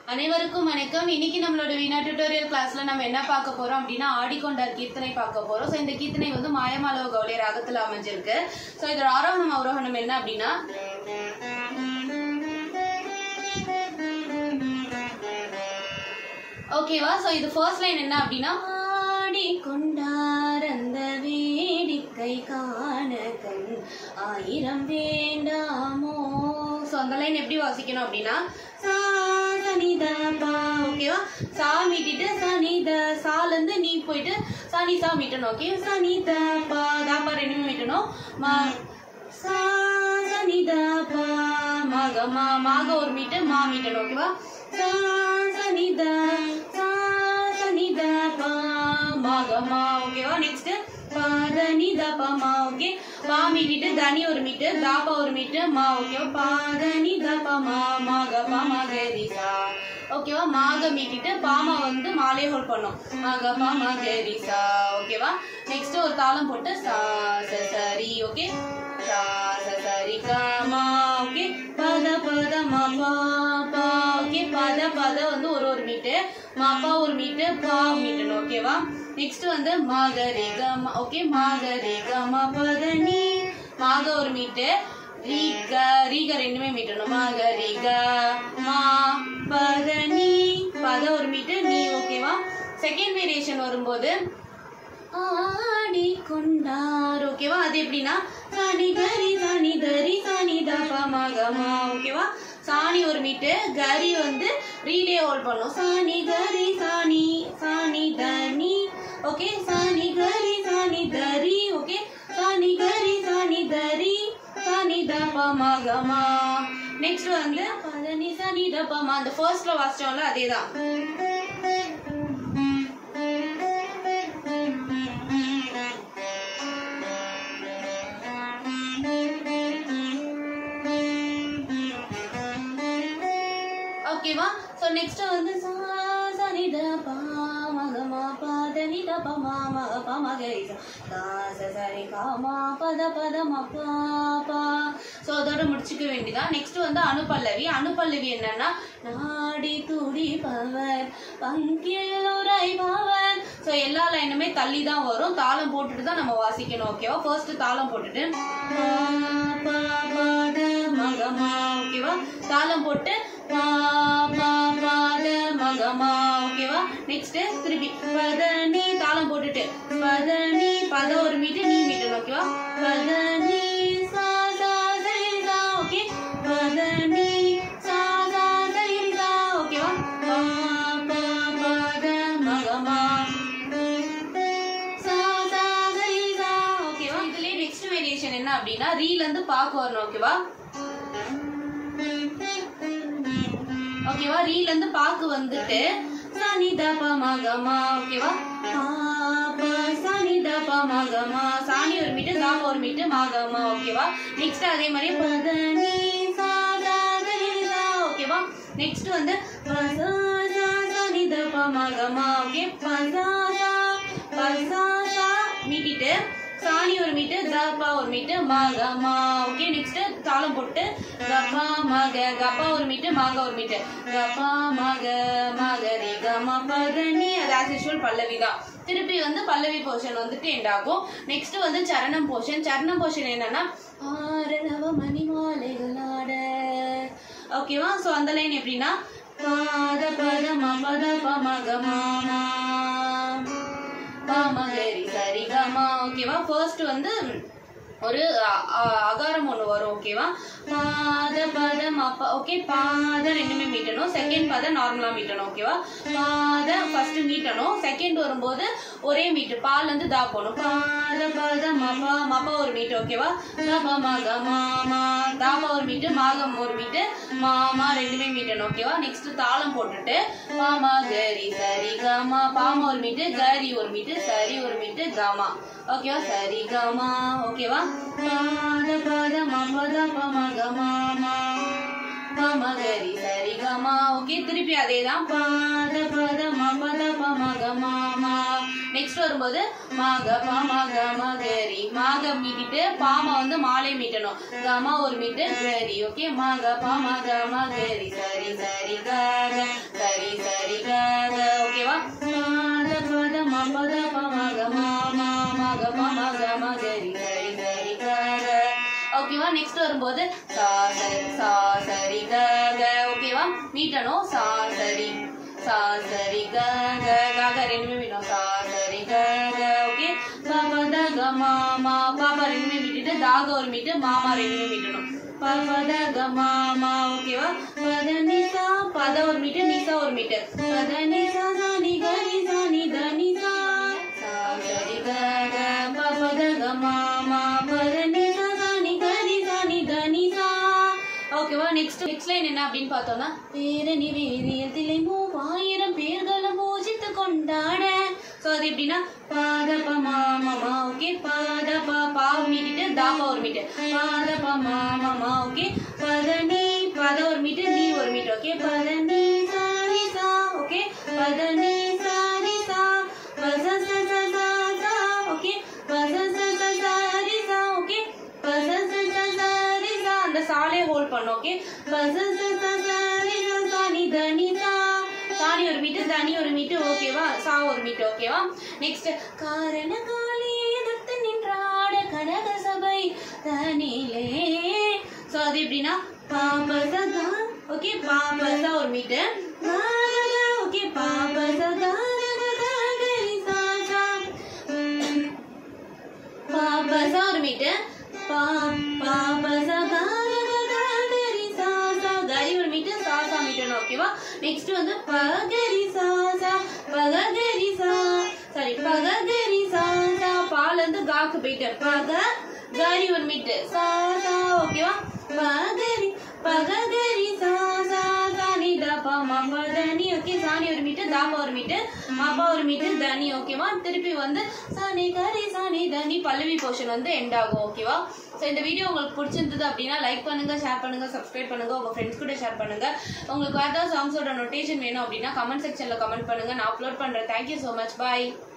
அனைவருக்கும் வணக்கம் இன்னைக்கு நம்மளோட வீணா டியூட்டோரியல் கிளாஸ்ல நம்ம என்ன பார்க்க போறோம் அப்படின்னா ஆடிக்கொண்டார் கீர்த்தனை பார்க்க போறோம் ஸோ இந்த கீர்த்தனை வந்து மாயமாலவ கௌளை ராகத்துல அமைஞ்சிருக்கு ஸோ இதோட ஆரோகணம் அவரோகணம் என்ன அப்படின்னா ஓகேவா ஸோ இது ஃபர்ஸ்ட் லைன் என்ன அப்படின்னா ஆடிக்கொண்டார் அந்த வேடிக்கை காண கண் ஆயிரம் வேண்டாமோ ஸோ அந்த லைன் எப்படி வாசிக்கணும் அப்படின்னா சா சனித பா ஓகேவா சா மீட்டிட்டு சனித சாலேருந்து நீ போயிட்டு சனி சா மீட்டணும் ஓகே சனித பா தாப்பா ரெண்டுமே மீட்டணும் மா சா சனித பா மாக மா மாக ஒரு மீட்டு மா மீட்டணும் ஓகேவா சா சனித சா சனித பா மாக மா ஓகேவா நெக்ஸ்ட் பாதனி தபா மா ஓகே பா மீட்டிட்டு தனி ஒரு மீட்டு தாப்பா ஒரு மீட்டு மா ஓகேவா பாதனி தபா மா மாக பா மகரி சா ஓகேவா மாக மீட்டிட்டு பாமா வந்து மாலே ஹோல்ட் பண்ணும் மாக பா மகரி சா ஓகேவா நெக்ஸ்ட் ஒரு தாளம் போட்டு சா ச சரி ஓகே சா ச சரி காமா ஓகே பத பத மா பா பா ஓகே பத பத வந்து ஒரு ஒரு மீட்டு மா பா ஒரு மீட்டு பா மீட்டணும் ஓகேவா நெக்ஸ்ட் வந்து மாகரி கமா ஓகே மாகரி கமா பதனி மாக ஒரு மீட்டு ரீக ரீக ரெண்டுமே மீட்டணும் மாகரி க மா பதனி பத ஒரு மீட்டு நீ ஓகேவா செகண்ட் வேரியேஷன் வரும்போது ஆடி கொண்டார் ஓகேவா அது எப்படின்னா சாணி கரி சாணி தரி சாணி தபா மகமா ஓகேவா சாணி ஒரு மீட்டு கரி வந்து ரீடே ஹோல்ட் பண்ணும் சாணி கரி சாணி சாணி தனி ஓகே சாணி கரி சாணி தரி ஓகே சாணி கரி சாணி தரி சாணி தபா மகமா நெக்ஸ்ட் வந்து பதனி சாணி தபாமா அந்த ஃபர்ஸ்ட்ல வாசிச்சோம்ல அதேதான் ஓகேவா ஸோ நெக்ஸ்ட் வந்து சா சனி த பா மக மா பா த நி த ப மா மக பா மக ரி சா சா ச சரி கா மா பத பத ம பா பா ஸோ அதோட முடிச்சுக்க வேண்டியதான் நெக்ஸ்ட் வந்து அனுபல்லவி அனுபல்லவி என்னன்னா நாடி துடி பவர் பங்கில் உரைபவர் ஸோ எல்லா லைனுமே தள்ளி தான் வரும் தாளம் போட்டுட்டு தான் நம்ம வாசிக்கணும் ஓகேவா ஃபர்ஸ்ட் தாளம் போட்டுட்டு பா, பா, பாத, மகமா ஓகேவா தாளம் போட்டு பா பா பாத மகமா ஓகேவா நெக்ஸ்ட் திருப்பி பதனி தாளம் போட்டுட்டு பதனி பத ஒரு மீட்டு நீ மீட்டணும் ஓகேவா பதனி சா சா சரி சா ஓகே பதனி சா சா சரி சா ஓகேவா பா பா பாத மகமா சா சா சரி சா ஓகேவா இதுலயே நெக்ஸ்ட் வேரியேஷன் என்ன அப்படின்னா ரீல இருந்து பாக்கு வரணும் ஓகேவா ஓகேவா ரீல இருந்து பாக்கு வந்துட்டு சனி தப மகமா ஓகேவா பாப சனி தப மகமா சாணி ஒரு மீட்டு தாப ஒரு மீட்டு மகமா ஓகேவா நெக்ஸ்ட் அதே மாதிரி பதனி சாதா கரிசா ஓகேவா நெக்ஸ்ட் வந்து பசா சா சனி தப மகமா ஓகே பசா சா பசா சா மீட்டிட்டு சாணி ஒரு மீட்டு தப்பா ஒரு மீட்டு மக மா ஓகே நெக்ஸ்ட் தாளம் போட்டு கப்பா மக கப்பா ஒரு மீட்டு மாக ஒரு மீட்டு கப்பா மக மக ரி கம பதனி அது ஆஸ் யூஷுவல் பல்லவி தான் திருப்பி வந்து பல்லவி போர்ஷன் வந்துட்டு எண்ட் ஆகும் நெக்ஸ்ட் வந்து சரணம் போர்ஷன் சரணம் போர்ஷன் என்னன்னா ஆரணவ மணிமாலைகளாட ஓகேவா ஸோ அந்த லைன் எப்படின்னா பாத பத ம பத ப மக மாமா பாமகரி சரி கமா ஓகேவா ஃபர்ஸ்ட் வந்து ஒரு அ- அ- அகாரம் ஒன்று வரும் ஓகேவா பாத பதம் அப்பா ஓகே பாத ரெண்டுமே மீட்டணும் செகண்ட் பதம் நார்மலாக மீட்டணும் ஓகேவா பாத ஃபர்ஸ்ட் மீட்டணும் செகண்ட் வரும்போது ஒரே மீட்டு பால் வந்து தா போகணும் பாத பதம் மப்பா மப்பா ஒரு மீட்டு ஓகேவா தப மக மாமா தாபா ஒரு மீட்டு மாகம் ஒரு மீட்டு மாமா ரெண்டுமே மீட்டணும் ஓகேவா நெக்ஸ்ட் தாளம் போட்டுட்டு பாமா கரி சரி கமா பாமா ஒரு மீட்டு கரி ஒரு மீட்டு சரி ஒரு மீட்டு கமா ஓகேவா சரி கமா ஓகேவா பாத பாத மபத பம கமா மா பமகரி சரி கமா ஓகே திருப்பி அதே தான் பாத பத மபத பமக மாமா நெக்ஸ்ட் வரும்போது மாக பமக மகரி மாக மீட்டிட்டு பாமா வந்து மாலை மீட்டணும் கமா ஒரு மீட்டு கரி ஓகே மாக பமக மகரி சரி சரி கக சரி சரி கக ஓகேவா பாத பத மபத பமக மாமா மக பமக மகரி சரி சரி கக ஓகேவா நெக்ஸ்ட் வரும்போது சா சரி சா சரி க க ஓகேவா மீட்டணும் சா சரி சா சரி க க க க ரெண்டுமே மீட்டணும் சா சரி க க ஓகே பாபா த க மாமா பாபா ரெண்டுமே மீட்டிட்டு தாக ஒரு மீட்டு மாமா ரெண்டுமே மீட்டணும் பாபா த க மாமா ஓகேவா பத நிசா பத ஒரு மீட்டு நிசா ஒரு மீட்டு பத நிசா சா நி க நி சா நி த நி சா சா சரி க க பாபா த க மாமா பத நிசா சா நி க நி சா நி த நி சா ஓகேவா நெக்ஸ்ட் நெக்ஸ்ட் லைன் என்ன அப்படின்னு பார்த்தோம்னா பேரணி வேதியத்திலே மூவாயிரம் பேர்களும் பூஜித்து கொண்டாட ஸோ அது எப்படின்னா பாத ப மாமா ஓகே பாத ப பா மீட்டிட்டு தாபா ஒரு மீட்டு பாத ப மாமா ஓகே பத நீ பத ஒரு மீட்டு நீ ஒரு மீட்டு ஓகே பத நீ சாரி சா ஓகே பத நீ சாரி சா பச ச ச சா சா ஓகே பச ச ச சாரி சா ஓகே பச ச ச சாரி சா அந்த சாலே ஹோல்ட் பண்ணும் ஓகே பச ச ச சாரி சா சா நி த நி சா சாணி ஒரு மீட்டு தனி ஒரு மீட்டு ஓகேவா சா ஒரு மீட்டு ஓகேவா நெக்ஸ்ட் காரண காலி எதிர்த்து நின்றாட கனக சபை தனிலே ஸோ அது எப்படின்னா பாபசதா ஓகே பாபசா ஒரு மீட்டு ஓகே பாபசதா பாபசா ஒரு மீட்டு பா பாபசா கரி சா சா கரி ஒரு மீட்டு சா சா மீட்டணும் ஓகேவா நெக்ஸ்ட் வந்து பகரி சா சா பகரி சா சாரி பகரி சா சா பால் வந்து காக்கு போயிட்டு பக கரி ஒரு மீட்டு சா சா ஓகேவா பகரி பகரி சா சா சா நீ தபா மப தனி ஓகே சாணி ஒரு மீட்டு தாபா ஒரு மீட்டு மபா ஒரு மீட்டு தனி ஓகேவா திருப்பி வந்து சாணி கரி சாணி தனி பல்லவி போர்ஷன் வந்து எண்ட் ஆகும் ஓகேவா ஸோ இந்த வீடியோ உங்களுக்கு பிடிச்சிருந்தது அப்படின்னா லைக் பண்ணுங்க ஷேர் பண்ணுங்க சப்ஸ்கிரைப் பண்ணுங்க உங்க ஃப்ரெண்ட்ஸ் கூட ஷேர் பண்ணுங்க உங்களுக்கு வேறு ஏதாவது சாங்ஸோட நோட்டேஷன் வேணும் அப்படின்னா கமெண்ட் செக்ஷன்ல கமெண்ட் பண்ணுங்க நான் அப்லோட் பண்றேன் தேங்க்யூ ஸோ மச் பாய்